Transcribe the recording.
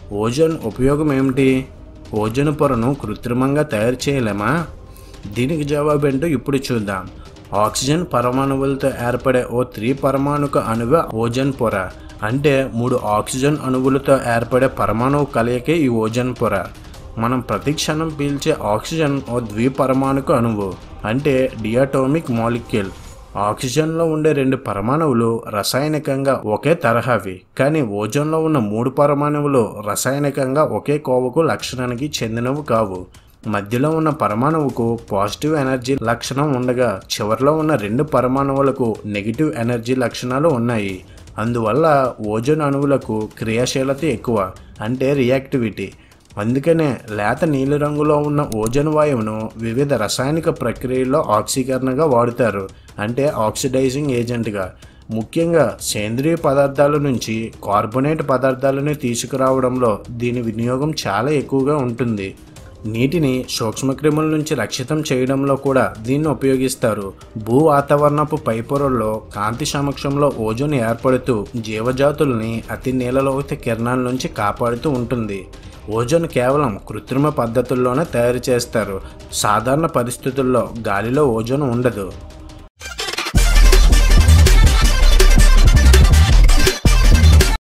ozone ఉపయోగం ఏమిటి ozone పొరను కృత్రిమంగా తయారు చేయలేమా దీనికి జవాబేంటో ఇప్పుడు చూద్దాం ఆక్సిజన్ పరమాణువులతో ఏర్పడే ఓ త్రి పరమాణుక అణువు ఓజోన్ పొర అంటే మూడు ఆక్సిజన్ అణువులతో ఏర్పడే పరమాణువు కలయికే ఈ ఓజోన్ పొర మనం ప్రతి క్షణం పీల్చే ఆక్సిజన్ ఓ ద్విపరమాణుక అణువు అంటే డియాటోమిక్ మాలిక్యూల్ ఆక్సిజన్లో ఉండే రెండు పరమాణువులు రసాయనికంగా ఒకే తరహావి కానీ ఓజోన్లో ఉన్న మూడు పరమాణువులు రసాయనికంగా ఒకే కోవకు లక్షణానికి చెందినవి కావు మధ్యలో ఉన్న పరమాణువుకు పాజిటివ్ ఎనర్జీ లక్షణం ఉండగా చివరిలో ఉన్న రెండు పరమాణువులకు నెగిటివ్ ఎనర్జీ లక్షణాలు ఉన్నాయి అందువల్ల ఓజోన్ అణువులకు క్రియాశీలత ఎక్కువ అంటే రియాక్టివిటీ అందుకనే లేత నీలిరంగులో ఉన్న ఓజోన్ వాయువును వివిధ రసాయనిక ప్రక్రియల్లో ఆక్సీకరణగా వాడుతారు అంటే ఆక్సిడైజింగ్ ఏజెంట్గా ముఖ్యంగా సేంద్రియ పదార్థాల నుంచి కార్బొనేట్ పదార్థాలను తీసుకురావడంలో దీని వినియోగం చాలా ఎక్కువగా ఉంటుంది నీటిని సూక్ష్మక్రిముల నుంచి రక్షితం చేయడంలో కూడా దీన్ని ఉపయోగిస్తారు భూ వాతావరణపు పైపొరల్లో కాంతి సమక్షంలో ఓజోన్ ఏర్పడుతూ జీవజాతుల్ని అతి నీలలోహిత కిరణాల నుంచి కాపాడుతూ ఉంటుంది ఓజోన్ కేవలం కృత్రిమ పద్ధతుల్లోనే తయారు చేస్తారు సాధారణ పరిస్థితుల్లో గాలిలో ఓజోన్ ఉండదు